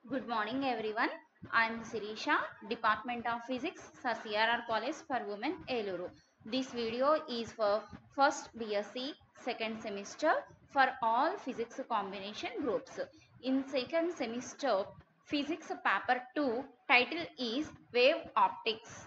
Good morning, everyone. I am Sirisha, Department of Physics, Sir CRR College for Women, Eluru. This video is for first BSc second semester for all physics combination groups. In second semester, physics paper 2 title is Wave Optics.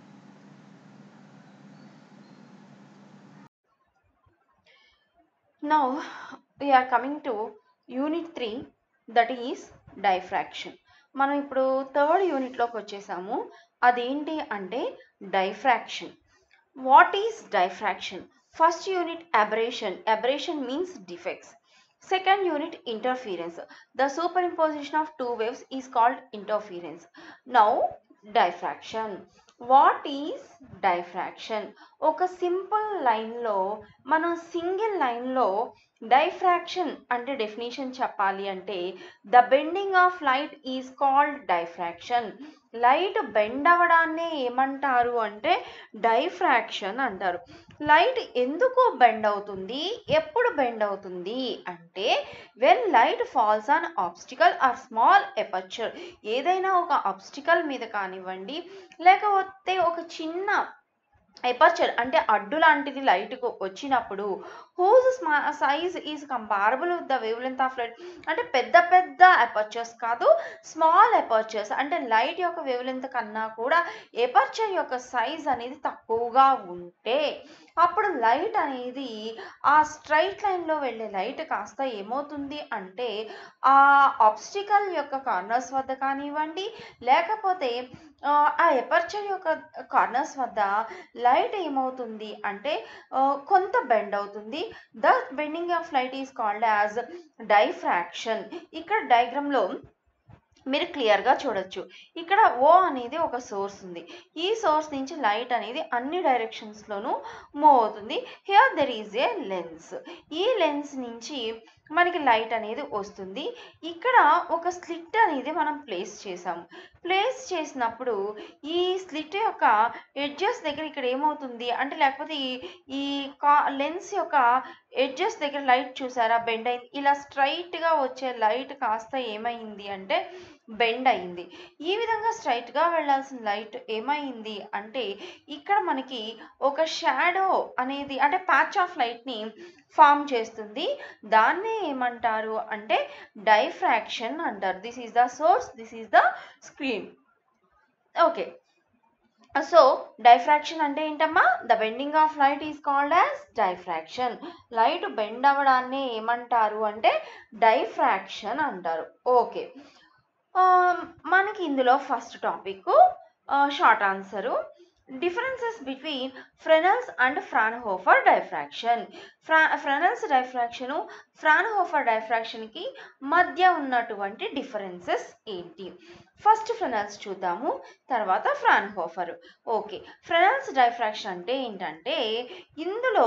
Now we are coming to unit three that is diffraction మనం ఇప్పుడు third యూనిట్లోకి వచ్చేసాము అదేంటి అంటే diffraction what is diffraction first unit aberration aberration means defects second unit interference the superimposition of two waves is called interference now diffraction what is diffraction ఒక simple లైన్లో మనం single లైన్లో డైఫ్రాక్షన్ అంటే definition చెప్పాలి అంటే the bending of light is called diffraction light bend అవ్వడాన్నే ఏమంటారు అంటే డైఫ్రాక్షన్ అంటారు లైట్ ఎందుకు బెండ్ అవుతుంది ఎప్పుడు బెండ్ అవుతుంది అంటే when light falls on obstacle or small aperture ఏదైనా ఒక ఆబ్స్టికల్ మీద కానివ్వండి లేకపోతే ఒక చిన్న ఎపర్చర్ అంటే అడ్డు లాంటిది లైట్కు వచ్చినప్పుడు whose small size is comparable with the wavelength of light అంటే పెద్ద పెద్ద ఎపర్చర్స్ కాదు స్మాల్ ఎపర్చర్స్ అంటే లైట్ యొక్క వేవ్ లెంత్ కన్నా కూడా ఎపర్చర్ యొక్క సైజ్ అనేది తక్కువగా ఉంటే అప్పుడు లైట్ అనేది ఆ స్ట్రైట్ లైన్లో వెళ్ళే లైట్ కాస్త ఏమవుతుంది అంటే ఆ ఆబ్స్టికల్ యొక్క కార్నర్స్ వద్ద కానివ్వండి లేకపోతే ఆ ఎపర్చర్ యొక్క కార్నర్స్ వద్ద లైట్ ఏమవుతుంది అంటే కొంత బెండ్ అవుతుంది the bending of light is called as diffraction ఇక్కడ డయాగ్రామ్లో మీరు క్లియర్గా చూడొచ్చు ఇక్కడ ఓ అనేది ఒక సోర్స్ ఉంది ఈ సోర్స్ నుంచి లైట్ అనేది అన్ని డైరెక్షన్స్లోనూ మూవ్ అవుతుంది here there is a lens ఈ లెన్స్ నుంచి మనకి లైట్ అనేది వస్తుంది ఇక్కడ ఒక స్లిట్ అనేది మనం ప్లేస్ చేసాము ప్లేస్ చేసినప్పుడు ఈ స్లిట్ యొక్క ఎడ్జెస్ దగ్గర ఇక్కడ ఏమవుతుంది అంటే లేకపోతే ఈ ఈ కా లెన్స్ యొక్క ఎడ్జెస్ దగ్గర లైట్ చూసారా బెండ్ అయింది ఇలా స్ట్రైట్గా వచ్చే లైట్ కాస్త ఏమైంది అంటే బెండ్ అయింది ఈ విధంగా స్ట్రైట్గా వెళ్ళాల్సిన లైట్ ఏమైంది అంటే ఇక్కడ మనకి ఒక షాడో అనేది అంటే ప్యాచ్ ఆఫ్ లైట్ని ఫామ్ చేస్తుంది దాన్నే ఏమంటారు అంటే డైఫ్రాక్షన్ అంటారు this is the source this is the screen okay so diffraction అంటే ఏంటమ్మా the bending of light is called as diffraction light bend అవ్వడాన్ని ఏమంటారు అంటే డైఫ్రాక్షన్ అంటారు ఓకే మనకి ఇందులో first topic short answer differences between Fresnel's and Fraunhofer diffraction ఫ్రా Fresnel's diffraction Fraunhofer డైఫ్రాక్షన్కి మధ్య ఉన్నటువంటి డిఫరెన్సెస్ ఏంటి ఫస్ట్ ఫ్రెనల్స్ చూద్దాము తర్వాత ఫ్రాన్హోఫర్ ఓకే ఫ్రెనల్స్ డైఫ్రాక్షన్ అంటే ఏంటంటే ఇందులో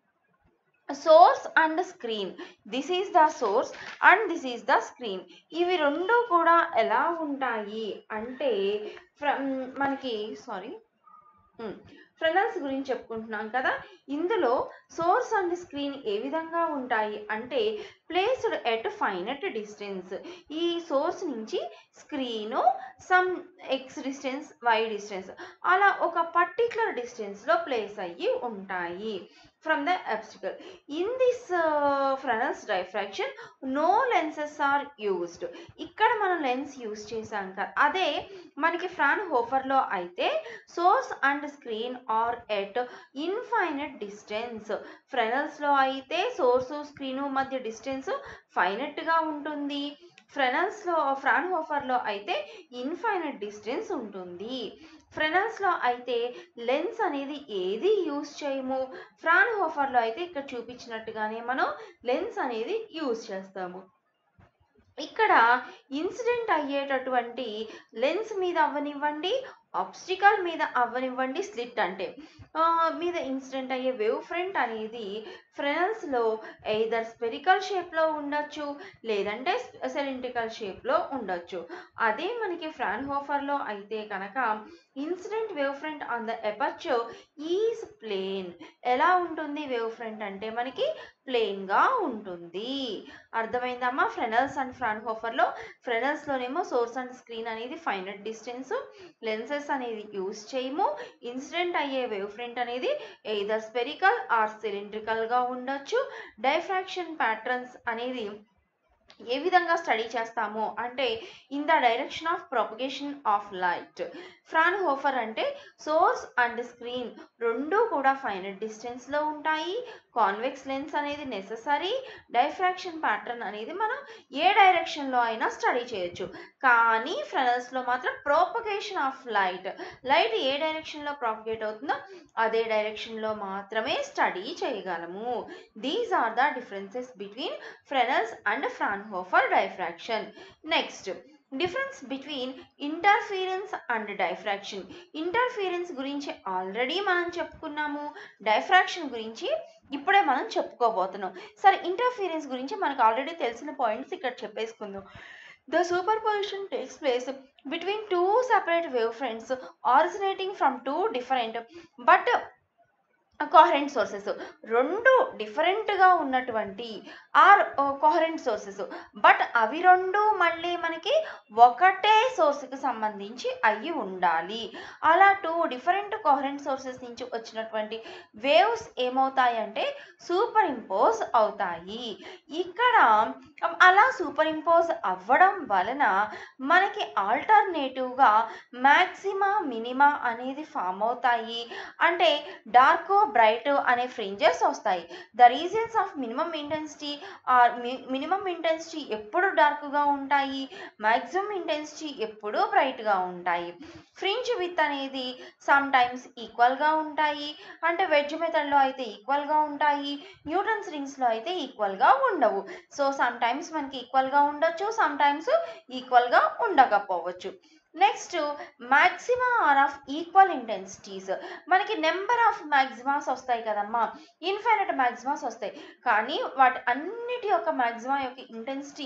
source and screen this is the source and this is the screen ఇవి రెండు కూడా ఎలా ఉంటాయి అంటే మనకి సారీ ఫ్రెనల్స్ గురించి చెప్పుకుంటున్నాం కదా ఇందులో సోర్స్ అండ్ స్క్రీన్ ఏ విధంగా ఉంటాయి అంటే ప్లేస్డ్ ఎట్ ఫైనట్ డిస్టెన్స్ ఈ సోర్స్ నుంచి screen some X distance Y distance అలా ఒక పర్టికులర్ డిస్టెన్స్లో ప్లేస్ అయ్యి ఉంటాయి from the obstacle. In this uh, Fresnel's diffraction, no lenses are used. ఇక్కడ మనం లెన్స్ యూస్ చేసాం కదా అదే మనకి ఫ్రాన్ హోఫర్లో అయితే source and screen are at infinite distance ఫ్రెనల్స్లో అయితే సోర్సు స్క్రీను మధ్య డిస్టెన్స్ ఫైనట్గా ఉంటుంది ఫ్రెనల్స్లో ఫ్రాన్ హోఫర్లో అయితే ఇన్ఫైనట్ డిస్టెన్స్ ఉంటుంది ఫ్రెనల్స్లో అయితే లెన్స్ అనేది ఏది యూస్ చేయము ఫ్రాన్ హోఫర్లో అయితే ఇక్కడ చూపించినట్టుగానే మనం లెన్స్ అనేది యూస్ చేస్తాము ఇక్కడ ఇన్సిడెంట్ అయ్యేటటువంటి లెన్స్ మీద అవ్వనివ్వండి ఆబ్స్టికల్ మీద అవ్వనివ్వండి స్లిట్ అంటే మీద ఇన్సిడెంట్ అయ్యే వేవ్ ఫ్రంట్ అనేది ఫ్రెనల్స్లో ఎయిదర్ స్పెరికల్ షేప్లో ఉండొచ్చు లేదంటే సెలింటికల్ షేప్లో ఉండొచ్చు అదే మనకి ఫ్రాన్ హోఫర్లో అయితే కనుక incident wavefront on the aperture is plane ఎలా ఉంటుంది వేవ్ ఫ్రంట్ అంటే మనకి ప్లెయిన్ గా ఉంటుంది అర్థమైందమ్మా ఫ్రెనల్స్ అండ్ ఫ్రాన్హోఫర్లో ఫ్రెనల్స్లోనేమో సోర్స్ అండ్ స్క్రీన్ అనేది ఫైనట్ డిస్టెన్స్ లెన్సెస్ అనేది యూస్ చేయము ఇన్సిడెంట్ అయ్యే వేవ్ ఫ్రంట్ అనేది ఎయిదర్ స్పెరికల్ ఆర్ సిలిండ్రికల్ గా ఉండొచ్చు డైఫ్రాక్షన్ ప్యాటర్న్స్ అనేది ఏ విధంగా స్టడీ చేస్తాము అంటే in the direction of propagation of light Fraunhofer అంటే సోర్స్ అండ్ స్క్రీన్ రెండు కూడా ఫైనట్ డిస్టెన్స్లో ఉంటాయి కాన్వెక్స్ లెన్స్ అనేది నెససరీ డైఫ్రాక్షన్ ప్యాటర్న్ అనేది మనం ఏ డైరెక్షన్లో అయినా స్టడీ చేయొచ్చు కానీ ఫ్రెనల్స్లో మాత్రం ప్రోపగేషన్ ఆఫ్ లైట్ లైట్ ఏ డైరెక్షన్లో ప్రాపగేట్ అవుతుందో అదే డైరెక్షన్లో మాత్రమే స్టడీ చేయగలము these are the differences between Fresnel's and Fraunhofer diffraction next difference between interference and diffraction interference గురించి ఆల్రెడీ మనం చెప్పుకున్నాము డైఫ్రాక్షన్ గురించి ఇప్పుడే మనం చెప్పుకోబోతున్నాం సరే ఇంటర్ఫీరెన్స్ గురించి మనకు ఆల్రెడీ తెలిసిన పాయింట్స్ ఇక్కడ చెప్పేసుకుందాం The superposition takes place between two separate wavefronts originating from two different but coherent sources రెండు డిఫరెంట్గా ఉన్నటువంటి ఆర్ కోహరెంట్ సోర్సెస్ బట్ అవి రెండు మళ్ళీ మనకి ఒకటే సోర్స్కి సంబంధించి అయ్యి ఉండాలి అలా టూ డిఫరెంట్ కోహరెంట్ సోర్సెస్ నుంచి వచ్చినటువంటి వేవ్స్ ఏమవుతాయంటే సూపర్ ఇంపోజ్ అవుతాయి ఇక్కడ అలా సూపర్ ఇంపోజ్ అవ్వడం వలన మనకి ఆల్టర్నేటివ్గా మ్యాక్సిమా మినిమా అనేది ఫామ్ అవుతాయి అంటే డార్క్ బ్రైట్ అనే ఫ్రింజెస్ వస్తాయి the reasons of minimum intensity are minimum intensity ఎప్పుడు డార్క్గా ఉంటాయి మ్యాక్సిమం ఇంటెన్సిటీ ఎప్పుడు బ్రైట్గా ఉంటాయి ఫ్రింజ్ విత్ అనేది సమ్ టైమ్స్ ఈక్వల్గా ఉంటాయి అంటే వెజ్ మెథడ్లో అయితే ఈక్వల్గా ఉంటాయి న్యూటన్స్ రింగ్స్లో అయితే ఈక్వల్గా ఉండవు సో సమ్ టైమ్స్ మనకి ఈక్వల్గా ఉండొచ్చు సమ్ టైమ్స్ ఈక్వల్గా ఉండకపోవచ్చు next maxima are of equal intensities మనకి నెంబర్ ఆఫ్ మ్యాక్సిమాస్ వస్తాయి కదమ్మా ఇన్ఫైనట్ మ్యాక్సిమాస్ వస్తాయి కానీ వాటి అన్నిటి యొక్క మ్యాక్సిమా యొక్క ఇంటెన్సిటీ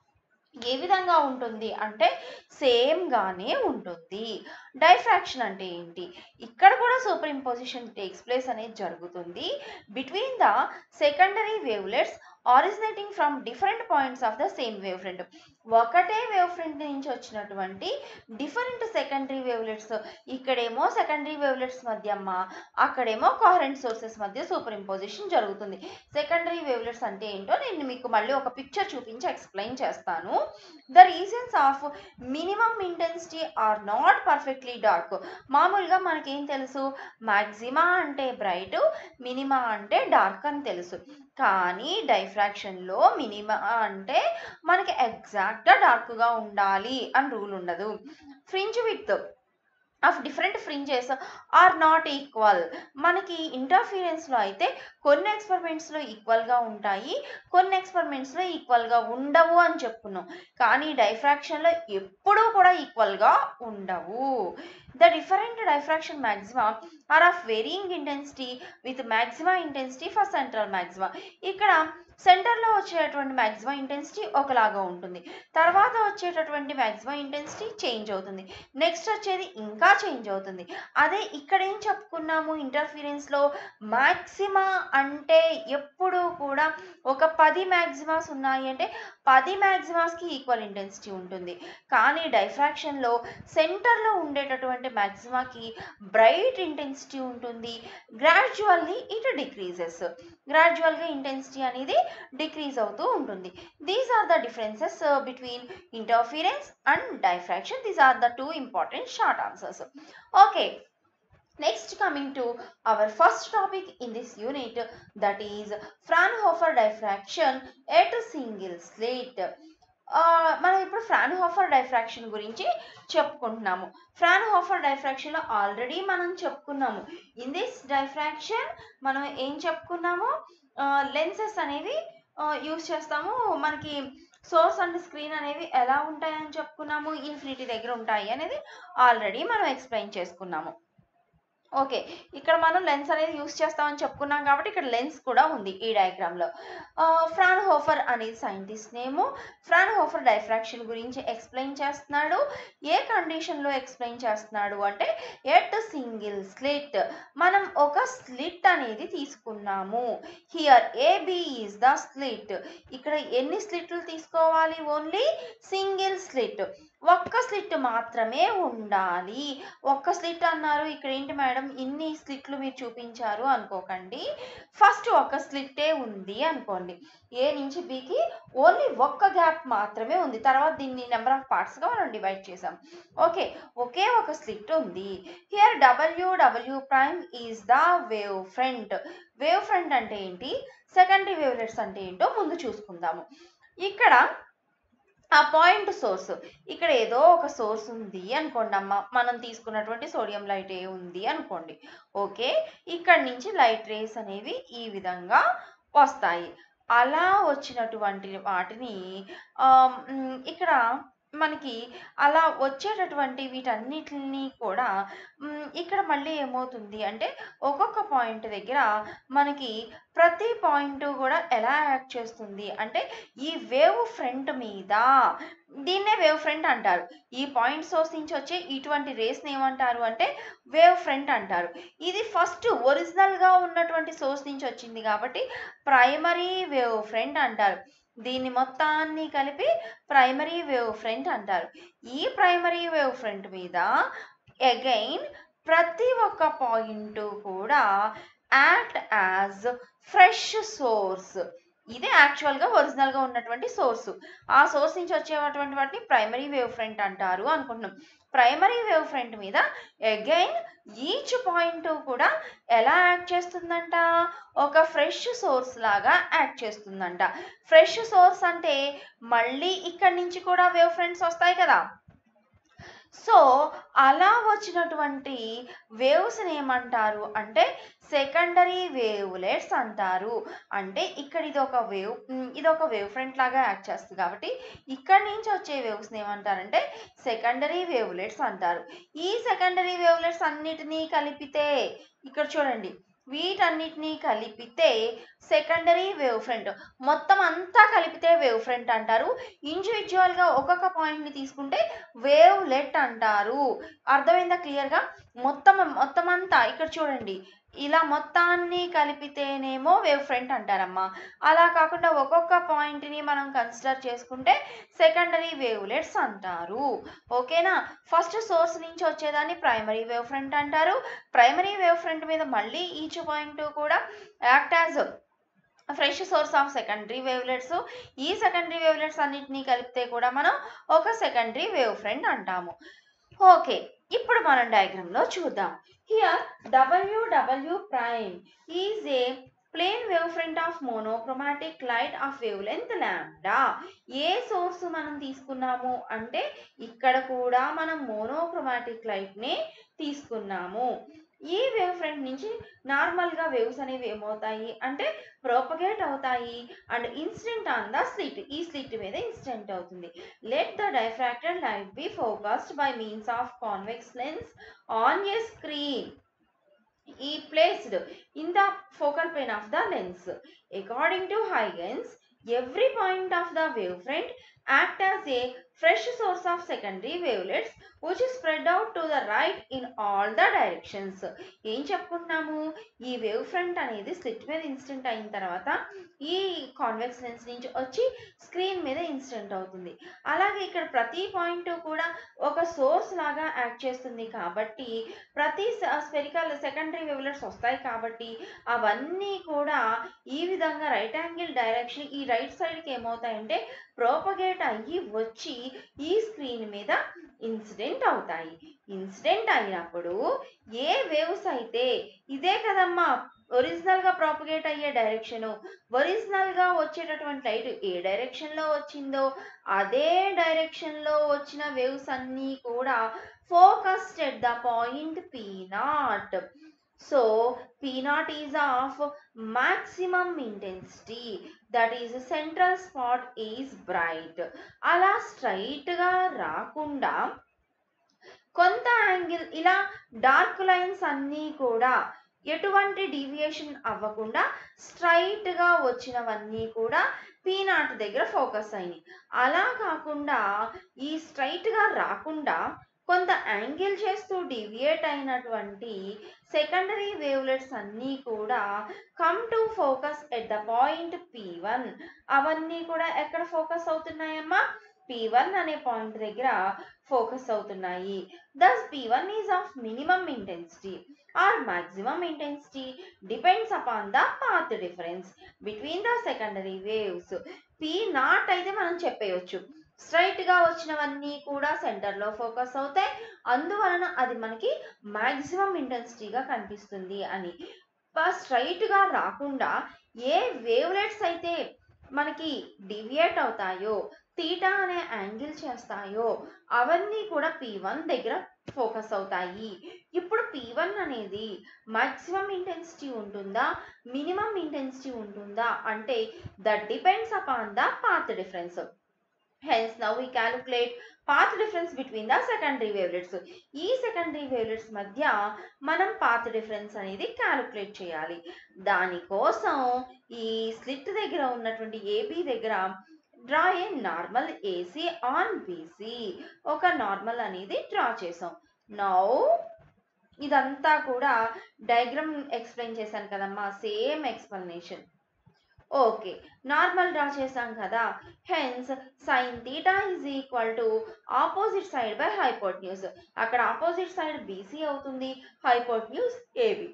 ఏ విధంగా ఉంటుంది అంటే సేమ్గానే ఉంటుంది డైఫ్రాక్షన్ అంటే ఏంటి ఇక్కడ కూడా సూపర్ ఇంపోజిషన్ టేక్స్ ప్లేస్ అనేది జరుగుతుంది between the secondary wavelets originating from different points of the same wavefront ఒకటే వేవ్ ఫ్రంట్ నుంచి వచ్చినటువంటి డిఫరెంట్ సెకండరీ వేవ్లెట్స్ ఇక్కడేమో సెకండరీ వేవ్లెట్స్ మధ్య అమ్మ అక్కడేమో కారెంట్ సోర్సెస్ మధ్య సూపర్ ఇంపోజిషన్ జరుగుతుంది సెకండరీ వేవ్లెట్స్ అంటే ఏంటో నేను మీకు మళ్ళీ ఒక పిక్చర్ చూపించి ఎక్స్ప్లెయిన్ చేస్తాను the reasons of minimum intensity are not perfectly dark మామూలుగా మనకేం తెలుసు మ్యాక్సిమా అంటే బ్రైట్ మినిమా అంటే డార్క్ అని తెలుసు కానీ డైఫ్రాక్షన్లో మినిమా అంటే మనకి ఎగ్జాక్ట్గా డార్క్గా ఉండాలి అని రూల్ ఉండదు fringe width of different fringes are not equal మనకి ఇంటర్ఫీరెన్స్లో అయితే కొన్ని ఎక్స్పెరిమెంట్స్లో ఈక్వల్గా ఉంటాయి కొన్ని ఎక్స్పెరిమెంట్స్లో ఈక్వల్గా ఉండవు అని చెప్పుకున్నాం కానీ డైఫ్రాక్షన్లో ఎప్పుడూ కూడా ఈక్వల్గా ఉండవు the different diffraction maxima are of varying intensity with maxima intensity for central maxima ఇక్కడ సెంటర్లో వచ్చేటటువంటి మ్యాక్సిమా ఇంటెన్సిటీ ఒకలాగా ఉంటుంది తర్వాత వచ్చేటటువంటి మ్యాక్సిమా ఇంటెన్సిటీ చేంజ్ అవుతుంది నెక్స్ట్ వచ్చేది ఇంకా చేంజ్ అవుతుంది అదే ఇక్కడ ఏం చెప్పుకున్నాము ఇంటర్ఫీరెన్స్లో మ్యాక్సిమా అంటే ఎప్పుడూ కూడా ఒక పది మ్యాక్సిమాస్ ఉన్నాయి అంటే పది మ్యాక్సిమాస్కి ఈక్వల్ ఇంటెన్సిటీ ఉంటుంది కానీ డైఫ్రాక్షన్లో సెంటర్లో ఉండేటటువంటి మ్యాక్సిమాకి బ్రైట్ ఇంటెన్సిటీ ఉంటుంది గ్రాడ్యువల్లీ ఇట్ డిక్రీజెస్ గ్రాడ్యువల్గా ఇంటెన్సిటీ అనేది డిక్రీజ్ అవుతూ ఉంటుంది these are the differences between interference and diffraction these are the two important short answers okay next coming to our first topic in this unit that is Fraunhofer diffraction at single slit మనం ఇప్పుడు Fraunhofer diffraction గురించి చెప్పుకుంటున్నాము Fraunhofer డైఫ్రాక్షన్లో already మనం చెప్పుకున్నాము in this diffraction మనం ఏం చెప్పుకున్నాము lenses అనేవి use చేస్తాము మనకి సోర్స్ అండ్ స్క్రీన్ అనేవి ఎలా ఉంటాయని చెప్పుకున్నాము ఇన్ఫినిటీ దగ్గర ఉంటాయి అనేది ఆల్రెడీ మనం ఎక్స్ప్లెయిన్ చేసుకున్నాము ఓకే ఇక్కడ మనం లెన్స్ అనేది యూస్ చేస్తామని చెప్పుకున్నాం కాబట్టి ఇక్కడ లెన్స్ కూడా ఉంది ఈ డయాగ్రామ్లో ఫ్రాన్ హోఫర్ అనేది scientist name Fraunhofer diffraction గురించి ఎక్స్ప్లెయిన్ చేస్తున్నాడు ఏ కండిషన్లో ఎక్స్ప్లెయిన్ చేస్తున్నాడు అంటే ఎట్ సింగిల్ స్లిట్ మనం ఒక స్లిట్ అనేది తీసుకున్నాము here A B is the slit ఇక్కడ ఎన్ని స్లిట్లు తీసుకోవాలి ఓన్లీ సింగిల్ స్లిట్ ఒక్క స్లిట్ మాత్రమే ఉండాలి ఒక్క స్లిట్ అన్నారు ఇక్కడ ఏంటి మేడం ఇన్ని స్లిట్లు మీరు చూపించారు అనుకోకండి ఫస్ట్ ఒక స్లిట్టే ఉంది అనుకోండి ఏ నుంచి బికి ఓన్లీ ఒక్క గ్యాప్ మాత్రమే ఉంది తర్వాత దీన్ని నెంబర్ ఆఫ్ పార్ట్స్గా మనం డివైడ్ చేసాం ఓకే ఒకే ఒక స్లిట్ ఉంది here W W prime is the wavefront wavefront అంటే ఏంటి సెకండరీ వేవ్లెట్స్ అంటే ఏంటో ముందు చూసుకుందాము ఇక్కడ ఆ పాయింట్ సోర్స్ ఇక్కడ ఏదో ఒక సోర్స్ ఉంది అనుకోండి అమ్మ మనం తీసుకున్నటువంటి సోడియం లైట్ ఏ ఉంది అనుకోండి ఓకే ఇక్కడ నుంచి లైట్ రేస్ అనేవి ఈ విధంగా వస్తాయి అలా వచ్చినటువంటి వాటిని ఆ, మ్, ఇక్కడ మనకి అలా వచ్చేటటువంటి వీటన్నిటిని కూడా మ్, ఇక్కడ మళ్ళీ ఏమవుతుంది అంటే ఒక్కొక్క పాయింట్ దగ్గర మనకి ప్రతి పాయింట్ కూడా ఎలా యాక్ట్ చేస్తుంది అంటే ఈ వేవ్ ఫ్రంట్ మీద దీన్నే వేవ్ ఫ్రంట్ అంటారు ఈ పాయింట్ సోర్స్ నుంచి వచ్చే ఇటువంటి రేస్ని ఏమంటారు అంటే వేవ్ ఫ్రంట్ అంటారు ఇది ఫస్ట్ ఒరిజినల్గా ఉన్నటువంటి సోర్స్ నుంచి వచ్చింది కాబట్టి ప్రైమరీ వేవ్ ఫ్రంట్ అంటారు దీన్ని మొత్తాన్ని కలిపి ప్రైమరీ వేవ్ ఫ్రంట్ అంటారు ఈ ప్రైమరీ వేవ్ ఫ్రంట్ మీద అగైన్ ప్రతి ఒక్క పాయింట్ కూడా యాక్ట్ యాజ్ ఫ్రెష్ సోర్స్ ఇదే యాక్చువల్గా ఒరిజినల్గా ఉన్నటువంటి సోర్స్ ఆ సోర్స్ నుంచి వచ్చేటువంటి వాటిని ప్రైమరీ వేవ్ ఫ్రంట్ అంటారు అనుకుంటున్నాం ప్రైమరీ వేవ్ ఫ్రంట్ మీద అగైన్ ఈచ్ పాయింట్ కూడా ఎలా యాక్ట్ చేస్తుందంట ఒక ఫ్రెష్ సోర్స్ లాగా యాక్ట్ చేస్తుందంట ఫ్రెష్ సోర్స్ అంటే మళ్ళీ ఇక్కడి నుంచి కూడా వేవ్ ఫ్రంట్స్ వస్తాయి కదా సో అలా వచ్చినటువంటి వేవ్స్ని ఏమంటారు అంటే సెకండరీ వేవ్లెట్స్ అంటారు అంటే ఇక్కడ ఇది ఒక వేవ్ ఇది ఒక వేవ్ ఫ్రంట్ లాగా యాక్ట్ చేస్తుంది కాబట్టి ఇక్కడి నుంచి వచ్చే వేవ్స్ని ఏమంటారంటే సెకండరీ వేవ్లెట్స్ అంటారు ఈ సెకండరీ వేవ్లెట్స్ అన్నిటినీ కలిపితే ఇక్కడ చూడండి వీటన్నిటినీ కలిపితే సెకండరీ వేవ్ ఫ్రంట్ మొత్తం అంతా కలిపితే వేవ్ ఫ్రంట్ అంటారు ఇండివిజువల్గా ఒక్కొక్క పాయింట్ని తీసుకుంటే వేవ్ లెట్ అంటారు అర్థమైందా క్లియర్గా మొత్తం మొత్తం అంతా ఇక్కడ చూడండి ఇలా మొత్తాన్ని కలిపితేనేమో వేవ్ ఫ్రంట్ అంటారమ్మా అలా కాకుండా ఒక్కొక్క పాయింట్ని మనం కన్సిడర్ చేసుకుంటే సెకండరీ వేవ్లెట్స్ అంటారు ఓకేనా ఫస్ట్ సోర్స్ నుంచి వచ్చేదాన్ని ప్రైమరీ వేవ్ ఫ్రంట్ అంటారు ప్రైమరీ వేవ్ ఫ్రంట్ మీద మళ్ళీ ఈచ్ పాయింట్ కూడా act as fresh source of secondary wavelets ఈ సెకండరీ వేవ్లెట్స్ అన్నిటినీ కలిపితే కూడా మనం ఒక సెకండరీ వేవ్ ఫ్రంట్ అంటాము ఓకే ఇప్పుడు మనం డయాగ్రామ్లో చూద్దాం here W W prime is a plane wave front of monochromatic light of wavelength lambda a source మనం తీసుకున్నాము అంటే ఇక్కడ కూడా మనం మోనోక్రోమాటిక్ లైట్ని తీసుకున్నాము ఈ వేవ్ ఫ్రంట్ నుంచి నార్మల్గా వేవ్స్ అనేవి ఏమవుతాయి అంటే ప్రోపగేట్ అవుతాయి and incident on the slit ఈ స్లిట్ మీద ఇన్సిడెంట్ అవుతుంది let the diffracted light be focused by means of convex lens on a screen ఈ placed in the focal plane of the lens. According to Huygens, every point of the wavefront act as a fresh source of secondary wavelets which is spread out to the right in all the directions. ఏం చెప్పుకుంటున్నాము ఈ wave front అనేది slit మీద incident అయిన తర్వాత ఈ convex lens నుంచి వచ్చి స్క్రీన్ మీద ఇన్సిడెంట్ అవుతుంది అలాగే ఇక్కడ ప్రతి పాయింట్ కూడా ఒక సోర్స్ లాగా యాక్ట్ చేస్తుంది కాబట్టి ప్రతి స్పెరికల్ సెకండరీ వేవ్లెట్స్ వస్తాయి కాబట్టి అవన్నీ కూడా ఈ విధంగా రైట్ యాంగిల్ డైరెక్షన్ ఈ రైట్ సైడ్కి ఏమవుతాయంటే ప్రోపగేట్ అయ్యి వచ్చి ఈ స్క్రీన్ మీద ఇన్సిడెంట్ అవుతాయి ఇన్సిడెంట్ అయినప్పుడు ఏ వేవ్స్ అయితే ఇదే కదమ్మా ఒరిజినల్గా ప్రాపగేట్ అయ్యే డైరెక్షను ఒరిజినల్గా వచ్చేటటువంటి లైట్ ఏ డైరెక్షన్లో వచ్చిందో అదే డైరెక్షన్లో వచ్చిన వేవ్స్ అన్నీ కూడా focused at the point P naught so P naught is of maximum intensity that is central spot is bright అలా straight గా రాకుండా కొంత యాంగిల్ ఇలా డార్క్ లైన్స్ అన్నీ కూడా ఎటువంటి డీవియేషన్ అవ్వకుండా స్ట్రైట్ గా వచ్చినవన్నీ కూడా పీ నాట్ దగ్గర ఫోకస్ అయినాయి అలా కాకుండా ఈ స్ట్రైట్ గా రాకుండా కొంత యాంగిల్ చేస్తూ డివియేట్ అయినటువంటి సెకండరీ వేవ్లెట్స్ అన్నీ కూడా come to focus at the point P one అవన్నీ కూడా ఎక్కడ ఫోకస్ అవుతున్నాయమ్మా పీ వన్ అనే పాయింట్ దగ్గర ఫోకస్ అవుతున్నాయి thus P one is of minimum intensity or maximum intensity depends upon the path difference between the secondary waves P naught అయితే మనం చెప్పేయచ్చు straight గా వచ్చినవన్నీ కూడా సెంటర్ లో ఫోకస్ అవుతాయి అందువలన అది మనకి మాక్సిమం ఇంటెన్సిటీగా కనిపిస్తుంది అని స్ట్రైట్ గా రాకుండా ఏ వేవ్లెట్స్ అయితే మనకి డివియేట్ అవుతాయో తీటా అనే యాంగిల్ చేస్తాయో అవన్నీ కూడా పీ వన్ దగ్గర ఫోకస్ అవుతాయి ఇప్పుడు పీ వన్ అనేది మాక్సిమం ఇంటెన్సిటీ ఉంటుందా మినిమం ఇంటెన్సిటీ ఉంటుందా అంటే that depends upon the path difference hence now we calculate path difference between the secondary wavelets ఈ సెకండరీ వేవ్లెట్స్ మధ్య మనం పాత్ డిఫరెన్స్ అనేది క్యాలిక్యులేట్ చేయాలి దానికోసం ఈ స్లిట్ దగ్గర ఉన్నటువంటి ఏబీ దగ్గర draw a normal AC on BC ఒక నార్మల్ అనేది డ్రా చేసాం నౌ ఇదంతా కూడా డయాగ్రామ్ ఎక్స్ప్లెయిన్ చేశాను కదమ్మా same explanation okay normal draw చేసాం కదా hence sine theta is equal to opposite side by hypotenuse అక్కడ ఆపోజిట్ సైడ్ బీసీ అవుతుంది hypotenuse AB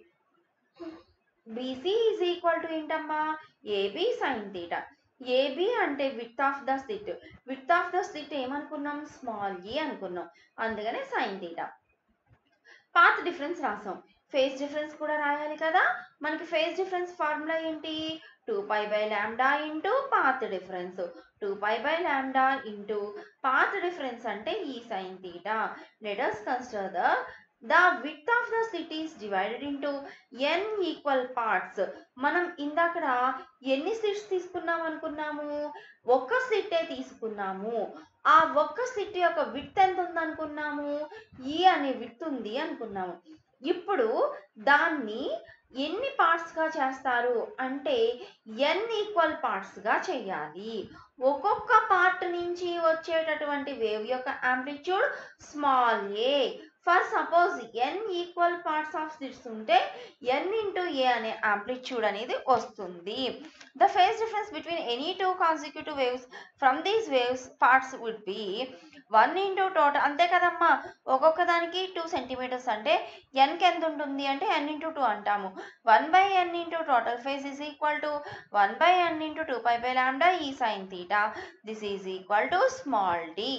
BC is equal to ఏంటమ్మా ఏబి సైన్ థీటా ఏబి అంటే width of the slit width of the slit ఏమనుకున్నాం small e అనుకున్నాం అందుకనే sine theta path difference రాసాం phase difference కూడా రాయాలి కదా మనకి ఫేస్ డిఫరెన్స్ ఫార్ములా ఏంటి two pi by lambda into path difference two pi by lambda into path difference అంటే e sine theta let us consider the the width of the slit is divided into N equal parts మనం ఇందాకడ ఎన్ని slits తీసుకున్నాం అనుకున్నాము ఒక్క స్లిట్టే తీసుకున్నాము ఆ ఒక్క స్లిట్ యొక్క విత్ ఎంత ఉంది అనుకున్నాము ఈ అనే విత్ ఉంది అనుకున్నాము ఇప్పుడు దాన్ని ఎన్ని పార్ట్స్ గా చేస్తారు అంటే ఎన్ ఈక్వల్ పార్ట్స్ గా చేయాలి ఒక్కొక్క పార్ట్ నుంచి వచ్చేటటువంటి వేవ్ యొక్క amplitude small a for suppose N equal parts of slits ఉంటే ఎన్ ఇంటూ ఏ అనే యాంప్లిట్యూడ్ అనేది వస్తుంది the phase difference between any two consecutive waves from these waves parts would be one into total అంతే కదమ్మా ఒక్కొక్క దానికి two centimetres అంటే ఎన్కి ఎంత ఉంటుంది అంటే ఎన్ ఇంటూ టూ అంటాము one by N into total phase is equal to one by N into two pi by lambda e sine theta this is equal to small d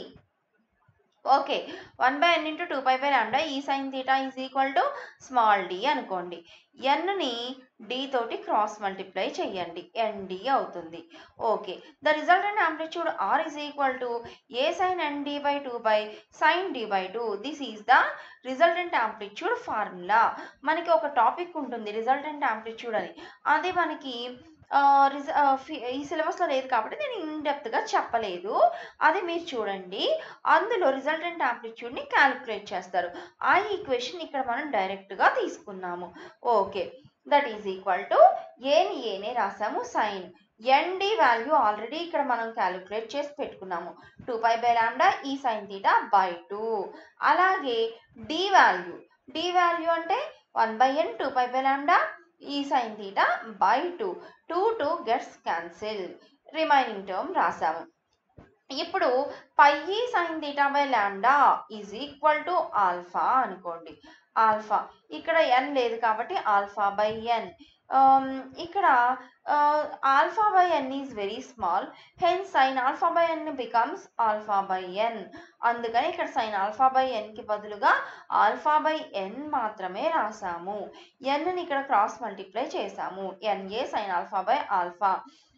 okay one by N into two pi by lambda e sine theta is equal to small d అనుకోండి ఎన్ని d తోటి cross multiply చేయండి Nd అవుతుంది okay the resultant amplitude R is equal to a sine n d by two by sine d by two this is the resultant amplitude formula మనకి ఒక topic ఉంటుంది resultant amplitude అని అది మనకి ఆ, రిజ- ఆ, ఫి- ఈ సిలబస్లో లేదు కాబట్టి నేను ఇన్ డెప్త్గా చెప్పలేదు అది మీరు చూడండి అందులో రిజల్టెంట్ యాంప్లిట్యూడ్ని క్యాలిక్యులేట్ చేస్తారు ఆ ఈక్వేషన్ ఇక్కడ మనం డైరెక్ట్గా తీసుకున్నాము okay that is equal to ఏని ఏనే రాసాము సైన్ ఎన్డి వాల్యూ ఆల్రెడీ ఇక్కడ మనం క్యాలిక్యులేట్ చేసి పెట్టుకున్నాము two pi by lambda e sine theta by two అలాగే డి వాల్యూ డి వాల్యూ అంటే one by N two pi by lambda e sine theta by two two two gets cancel remaining term రాసాము ఇప్పుడు pi sine theta by lambda is equal to alpha అనుకోండి alpha ఇక్కడ N లేదు కాబట్టి alpha by N ఇక్కడ alpha by N is very small hence sine alpha by N becomes alpha by N అందుకని ఇక్కడ sign alpha by ఎన్కి బదులుగా alpha by ఎన్ మాత్రమే రాసాము ఎన్ని ఇక్కడ క్రాస్ మల్టిప్లై చేసాము NA sine alpha by alpha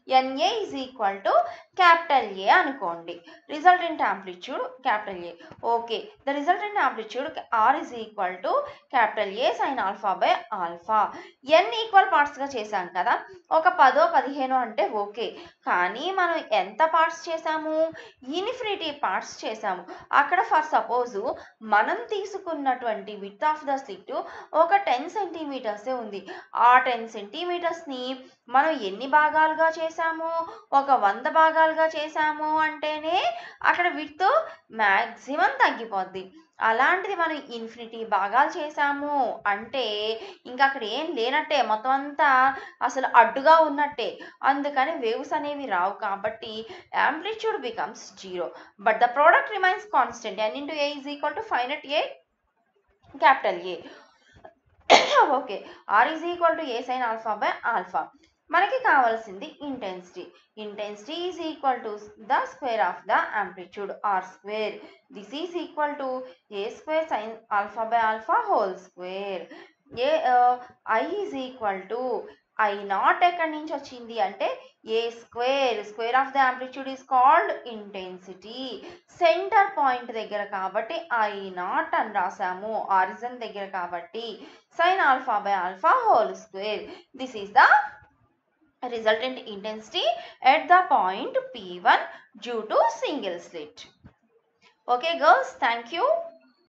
NA is equal to capital A అనుకోండి resultant amplitude capital A okay the resultant amplitude R is equal to capital A sine alpha by alpha N equal పార్ట్స్గా చేశాం కదా ఒక పదో పదిహేను అంటే okay కానీ మనం ఎంత పార్ట్స్ చేసాము ఇన్ఫినిటీ పార్ట్స్ చేసాము అక్కడ ఫర్ సపోజు మనం తీసుకున్నటువంటి విత్ ఆఫ్ ద స్లిట్ ఒక టెన్ సెంటీమీటర్సే ఉంది ఆ టెన్ సెంటీమీటర్స్ని మనం ఎన్ని భాగాలుగా చేసాము ఒక వంద భాగాలుగా చేసాము అంటేనే అక్కడ విత్ మ్యాక్సిమం తగ్గిపోద్ది అలాంటిది మనం ఇన్ఫినిటీ భాగాలు చేసాము అంటే ఇంకా అక్కడ ఏం లేనట్టే మొత్తం అంతా అసలు అడ్డుగా ఉన్నట్టే అందుకని వేవ్స్ అనేవి రావు కాబట్టి amplitude becomes zero but the product remains constant N into a is equal to five at a capital A okay R is equal to a sine alpha by alpha మనకి కావాల్సింది intensity intensity is equal to the square of the amplitude R square this is equal to a square sine alpha by alpha whole square a I is equal to I naught ఎక్కడి నుంచి వచ్చింది అంటే ఏ square square of the amplitude is called intensity center point దగ్గర కాబట్టి I naught అని రాసాము origin దగ్గర కాబట్టి sine alpha by alpha whole square this is the resultant intensity at the point P1 due to single slit. Okay girls, thank you.